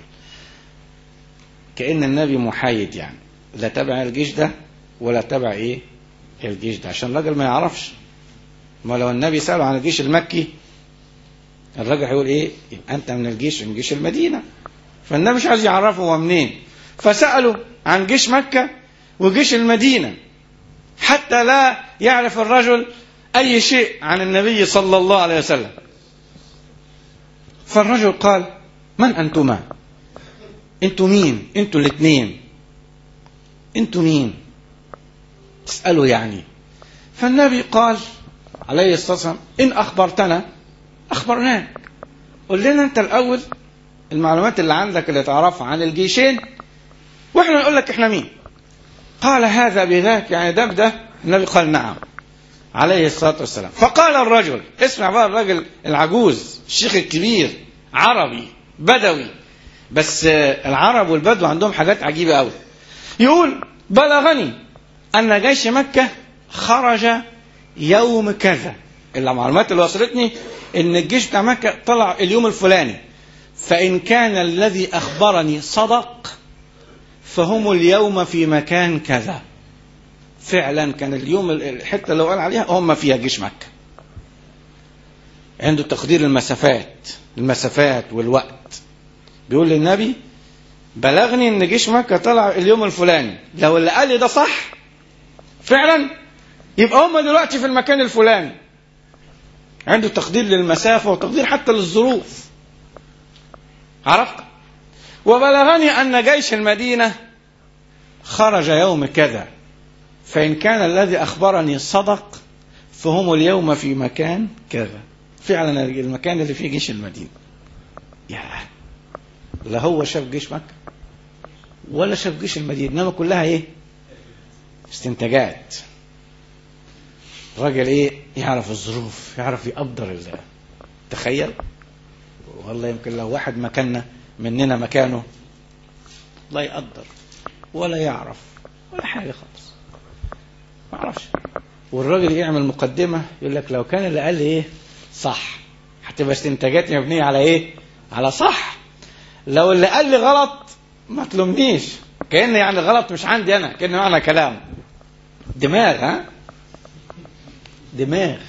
كأن النبي محايد يعني لا تبع الجيش ده ولا تبع ايه الجيش ده عشان الراجل ما يعرفش ما لو النبي سأله عن الجيش المكي الراجل هيقول ايه يبقى انت من الجيش من جيش المدينة فالنبي مش عايز يعرفه هو منين فسأله عن جيش مكة وجيش المدينة حتى لا يعرف الرجل أي شيء عن النبي صلى الله عليه وسلم فالرجل قال من أنتما انتوا مين انتوا الاثنين انتوا مين تسألوا يعني فالنبي قال عليه الصلاة والسلام إن أخبرتنا أخبرناك قل لنا أنت الأول المعلومات اللي عندك اللي تعرفها عن الجيشين وإحنا نقول لك إحنا مين قال هذا بذاك يعني ده بده النبي قال نعم عليه الصلاة والسلام فقال الرجل اسمع بقى الرجل العجوز الشيخ الكبير عربي بدوي بس العرب والبدو عندهم حاجات عجيبة قوي يقول بلغني أن جيش مكة خرج يوم كذا المعلومات اللي وصلتني ان الجيش بتاع مكة طلع اليوم الفلاني فإن كان الذي أخبرني صدق فهم اليوم في مكان كذا فعلا كان اليوم الحتة اللي قال عليها هم فيها جيش مكة عنده تقدير المسافات المسافات والوقت بيقول للنبي بلغني ان جيش مكة طلع اليوم الفلاني لو اللي قال لي ده صح فعلا يبقى هم دلوقتي في المكان الفلاني عنده تقدير للمسافة وتقدير حتى للظروف عرفت وبلغني أن جيش المدينة خرج يوم كذا فإن كان الذي أخبرني صدق فهم اليوم في مكان كذا فعلا المكان اللي فيه جيش المدينة يا لا هو شاف جيش مكة ولا شاف جيش المدينة إنما كلها إيه استنتاجات الراجل ايه يعرف الظروف يعرف يقدر الله تخيل والله يمكن لو واحد مكاننا مننا مكانه لا يقدر ولا يعرف ولا حاجة خالص ما اعرفش والراجل يعمل مقدمة يقول لك لو كان اللي قال لي ايه صح هتبقى استنتاجات مبنية على ايه على صح لو اللي قال لي غلط ما تلومنيش كأن يعني غلط مش عندي انا كأن معنى كلام دماغ ها دماغ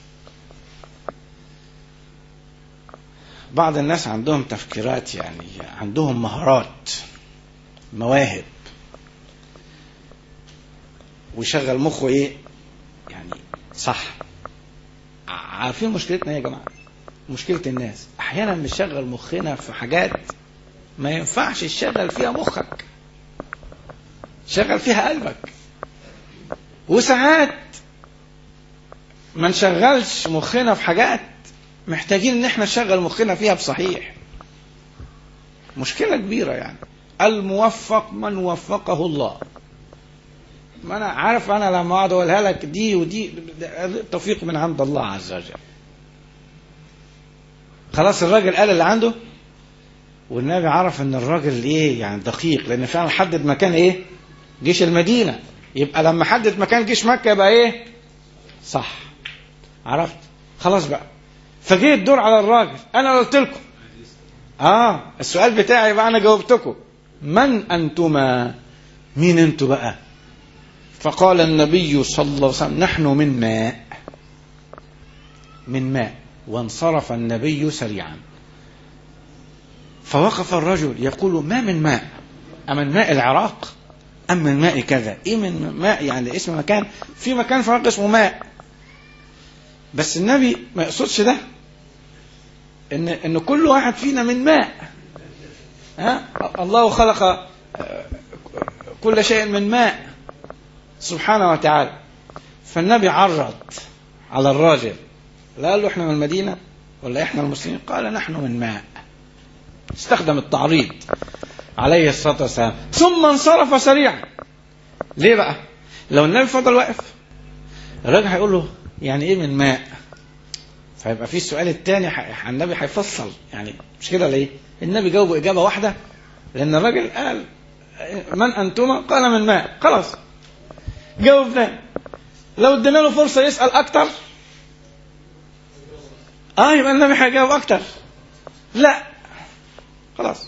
بعض الناس عندهم تفكيرات يعني عندهم مهارات مواهب ويشغل مخه ايه يعني صح عارفين مشكلتنا ايه يا جماعه مشكله الناس احيانا بنشغل مخنا في حاجات ما ينفعش تشغل فيها مخك شغل فيها قلبك وساعات ما نشغلش مخنا في حاجات محتاجين ان احنا نشغل مخنا فيها بصحيح مشكلة كبيرة يعني الموفق من وفقه الله ما انا عارف انا لما اقعد اقولها لك دي ودي التوفيق من عند الله عز وجل خلاص الراجل قال اللي عنده والنبي عرف ان الراجل ايه يعني دقيق لان فعلا حدد مكان ايه جيش المدينة يبقى لما حدد مكان جيش مكة يبقى ايه صح عرفت خلاص بقى فجه الدور على الراجل انا قلت لكم اه السؤال بتاعي بقى انا جاوبتكم من انتما مين انتوا بقى فقال النبي صلى الله عليه وسلم نحن من ماء من ماء وانصرف النبي سريعا فوقف الرجل يقول ما من ماء أمن ماء العراق أم من ماء كذا إيه من ماء يعني اسم مكان في مكان في العراق اسمه ماء بس النبي ما يقصدش ده ان ان كل واحد فينا من ماء ها الله خلق كل شيء من ماء سبحانه وتعالى فالنبي عرض على الراجل لا قال له احنا من المدينة ولا احنا المسلمين قال نحن من ماء استخدم التعريض عليه الصلاة والسلام ثم انصرف سريعا ليه بقى لو النبي فضل واقف الراجل هيقول له يعني ايه من ماء فيبقى في السؤال الثاني النبي هيفصل يعني مش كده ليه النبي جاوبه اجابه واحده لان الراجل قال من انتما قال من ماء خلاص جاوبنا لو ادينا له فرصه يسال اكتر اه يبقى النبي هيجاوب اكتر لا خلاص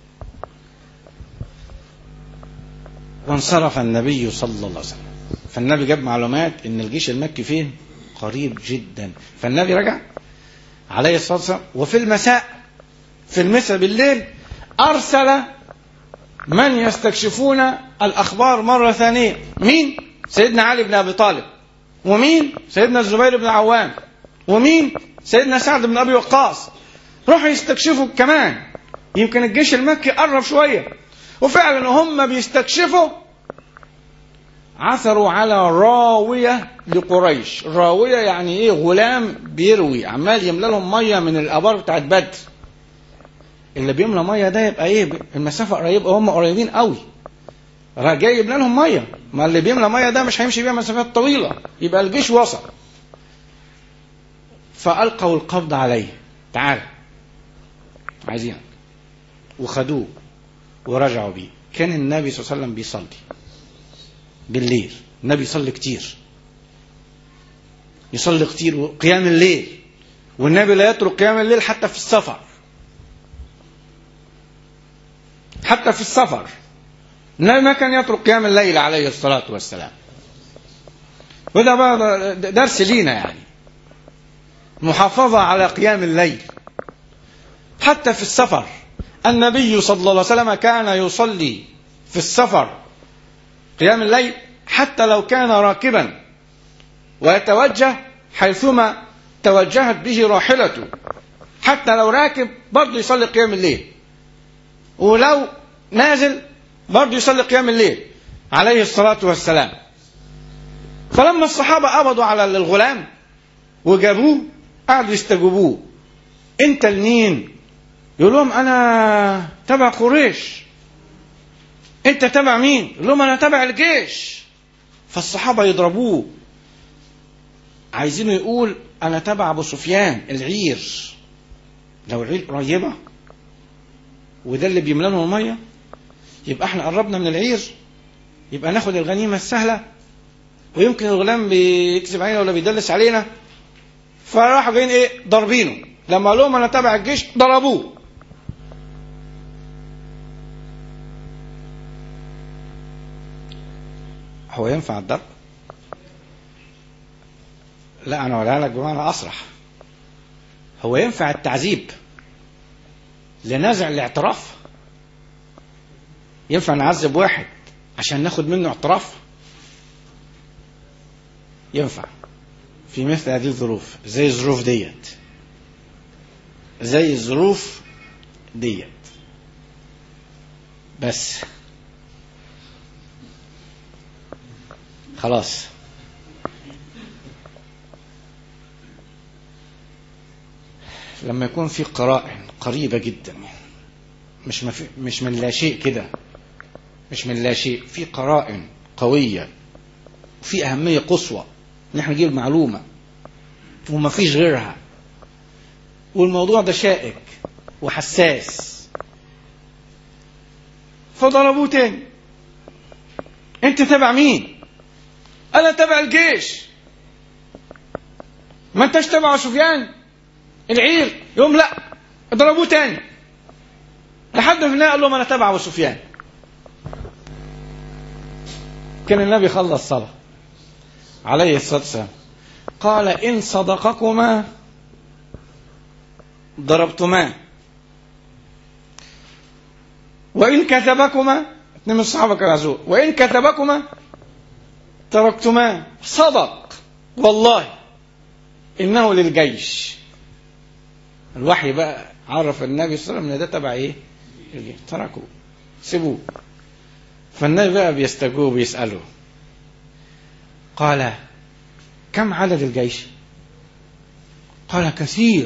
وانصرف النبي صلى الله عليه وسلم فالنبي جاب معلومات ان الجيش المكي فين قريب جدا فالنبي رجع عليه الصلاة والسلام وفي المساء في المساء بالليل أرسل من يستكشفون الأخبار مرة ثانية مين سيدنا علي بن أبي طالب ومين سيدنا الزبير بن عوام ومين سيدنا سعد بن أبي وقاص روحوا يستكشفوا كمان يمكن الجيش المكي قرب شوية وفعلا هم بيستكشفوا عثروا على راوية لقريش راوية يعني ايه غلام بيروي عمال يملى لهم مية من الابار بتاعت بدر اللي بيملى مية ده يبقى ايه المسافة قريبة هم قريبين قوي جاي يملى لهم مية ما اللي بيملى مية ده مش هيمشي بيها مسافات طويلة يبقى الجيش وصل فألقوا القبض عليه تعال عايزينك وخدوه ورجعوا بيه كان النبي صلى الله عليه وسلم بيصلي بالليل النبي يصلي كتير يصلي كتير قيام الليل والنبي لا يترك قيام الليل حتى في السفر حتى في السفر النبي ما كان يترك قيام الليل عليه الصلاة والسلام وده بقى درس لينا يعني محافظة على قيام الليل حتى في السفر النبي صلى الله عليه وسلم كان يصلي في السفر قيام الليل حتى لو كان راكبا ويتوجه حيثما توجهت به راحلته حتى لو راكب برضه يصلي قيام الليل ولو نازل برضه يصلي قيام الليل عليه الصلاة والسلام فلما الصحابة قبضوا على الغلام وجابوه قعدوا يستجوبوه انت لمين يقول لهم انا تبع قريش انت تبع مين يقول لهم انا تبع الجيش فالصحابة يضربوه عايزينه يقول انا تبع ابو سفيان العير لو العير قريبة وده اللي بيملى لهم المية يبقى احنا قربنا من العير يبقى ناخد الغنيمة السهلة ويمكن الغلام بيكذب علينا ولا بيدلس علينا فراحوا جايين ايه ضاربينه لما قال لهم انا تبع الجيش ضربوه هو ينفع الضرب لا انا اقولها لك بمعنى اصرح هو ينفع التعذيب لنزع الاعتراف ينفع نعذب واحد عشان ناخد منه اعتراف ينفع في مثل هذه الظروف زي الظروف ديت زي الظروف ديت بس خلاص لما يكون في قرائن قريبة جدا مش مفي مش من لا شيء كده مش من لا شيء في قرائن قوية وفي أهمية قصوى إن احنا نجيب معلومة وما فيش غيرها والموضوع ده شائك وحساس فضربوه تاني انت تبع مين انا تبع الجيش ما انتش تبع سفيان العير يوم لا ضربوه تاني لحد في النهايه قال لهم انا تبع ابو سفيان كان النبي خلص صلاه عليه الصلاه والسلام قال ان صدقكما ضربتما وإن كتبكما اثنين من الصحابة كانوا يعزوه وإن كتبكما تركتما صدق والله إنه للجيش الوحي بقى عرف النبي صلى الله عليه وسلم ان ده تبع ايه؟ الجيش تركوه سيبوه فالنبي بقى بيستجوب بيسأله قال كم عدد الجيش؟ قال كثير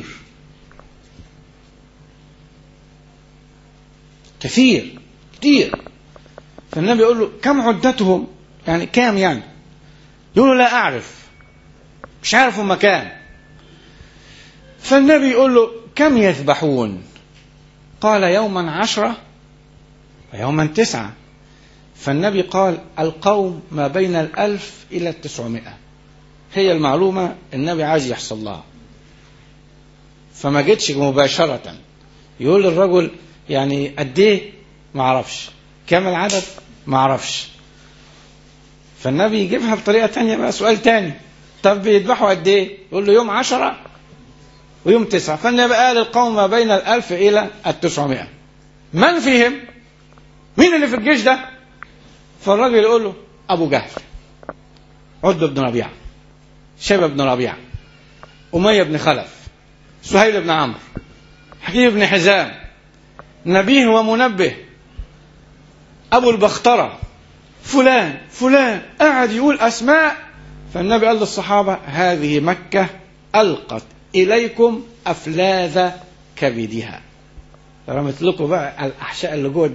كثير كثير فالنبي يقول له كم عدتهم يعني كام يعني يقول له لا أعرف مش عارف هم كام فالنبي يقول له كم يذبحون قال يوما عشرة ويوما تسعة فالنبي قال القوم ما بين الألف إلى التسعمائة هي المعلومة النبي عايز يحصل لها فما جتش مباشرة يقول للرجل يعني قد ايه ما اعرفش كم العدد ما اعرفش فالنبي يجيبها بطريقة تانية بقى سؤال تاني طب بيذبحوا قد ايه يقول له يوم عشرة ويوم تسعة فالنبي قال القوم ما بين الألف إلى التسعمائة من فيهم مين اللي في الجيش ده فالراجل يقول له أبو جهل عتبة بن ربيعة شيبة بن ربيعة أمية بن خلف سهيل بن عمرو حكيم بن حزام نبيه ومنبه أبو البخترة فلان فلان قاعد يقول أسماء فالنبي قال للصحابة هذه مكة ألقت إليكم أفلاذ كبدها رمت لكم بقى الأحشاء اللي جوه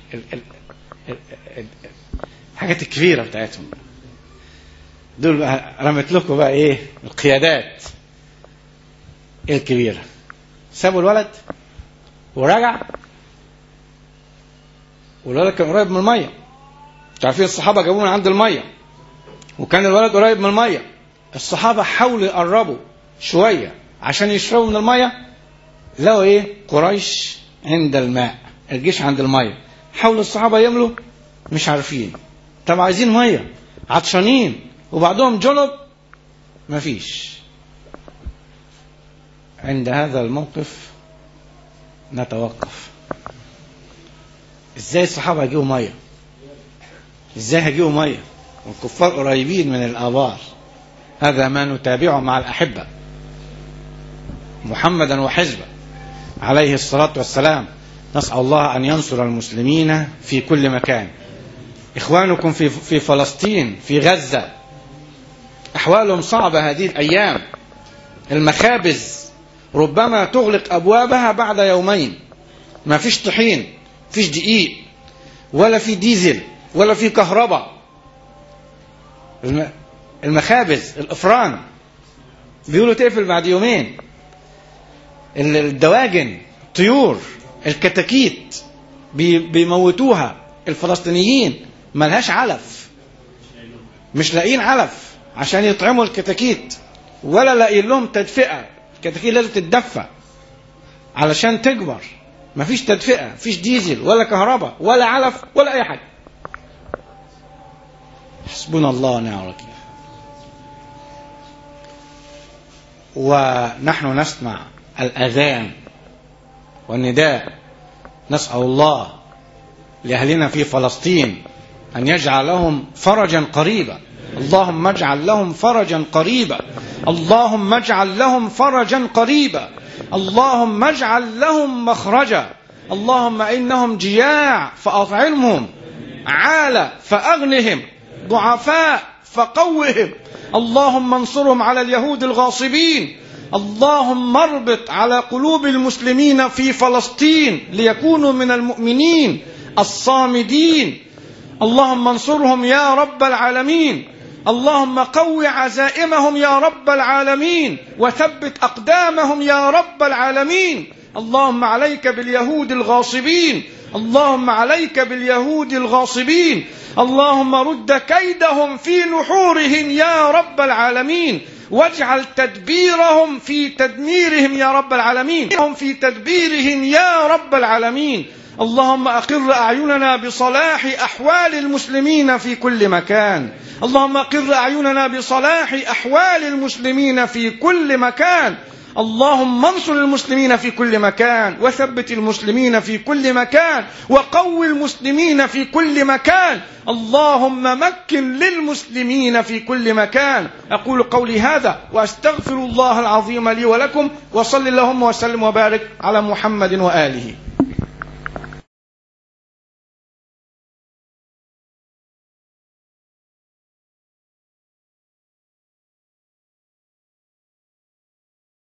الحاجات الكبيرة بتاعتهم دول بقى رمت لكم بقى إيه القيادات الكبيرة سابوا الولد ورجع والولد كان قريب من الميه انتوا عارفين الصحابه جابوه من عند الميه وكان الولد قريب من الميه الصحابه حاولوا يقربوا شويه عشان يشربوا من الميه لقوا ايه قريش عند الماء الجيش عند الميه حاولوا الصحابه يملوا مش عارفين طب عايزين ميه عطشانين وبعضهم جنب مفيش عند هذا الموقف نتوقف ازاي الصحابه هيجيبوا ميه ازاي هيجيبوا ميه والكفار قريبين من الابار هذا ما نتابعه مع الاحبه محمدا وحزبه عليه الصلاه والسلام نسال الله ان ينصر المسلمين في كل مكان اخوانكم في في فلسطين في غزه احوالهم صعبه هذه الايام المخابز ربما تغلق ابوابها بعد يومين ما فيش طحين فيش دقيق ولا في ديزل ولا في كهرباء الم- المخابز الافران بيقولوا تقفل بعد يومين ال- الدواجن الطيور الكتاكيت بي- بيموتوها الفلسطينيين ملهاش علف مش لاقيين علف عشان يطعموا الكتاكيت ولا لاقيين لهم تدفئه الكتاكيت لازم تتدفى علشان تكبر مفيش تدفئه مفيش ديزل ولا كهرباء ولا علف ولا اي حاجه حسبنا الله ونعم الوكيل ونحن نسمع الاذان والنداء نسال الله لاهلنا في فلسطين ان يجعل لهم فرجا قريبا اللهم اجعل لهم فرجا قريبا اللهم اجعل لهم فرجا قريبا اللهم اجعل لهم مخرجا اللهم انهم جياع فاطعمهم عالة فاغنهم ضعفاء فقوهم اللهم انصرهم على اليهود الغاصبين اللهم اربط على قلوب المسلمين في فلسطين ليكونوا من المؤمنين الصامدين اللهم انصرهم يا رب العالمين اللهم قو عزائمهم يا رب العالمين وثبت اقدامهم يا رب العالمين اللهم عليك باليهود الغاصبين اللهم عليك باليهود الغاصبين اللهم رد كيدهم في نحورهم يا رب العالمين واجعل تدبيرهم في تدميرهم يا رب العالمين هم في تدبيرهم يا رب العالمين اللهم أقر أعيننا بصلاح أحوال المسلمين في كل مكان اللهم أقر أعيننا بصلاح أحوال المسلمين في كل مكان اللهم انصر المسلمين في كل مكان وثبت المسلمين في كل مكان وقو المسلمين في كل مكان اللهم مكن للمسلمين في كل مكان أقول قولي هذا وأستغفر الله العظيم لي ولكم وصل اللهم وسلم وبارك على محمد وآله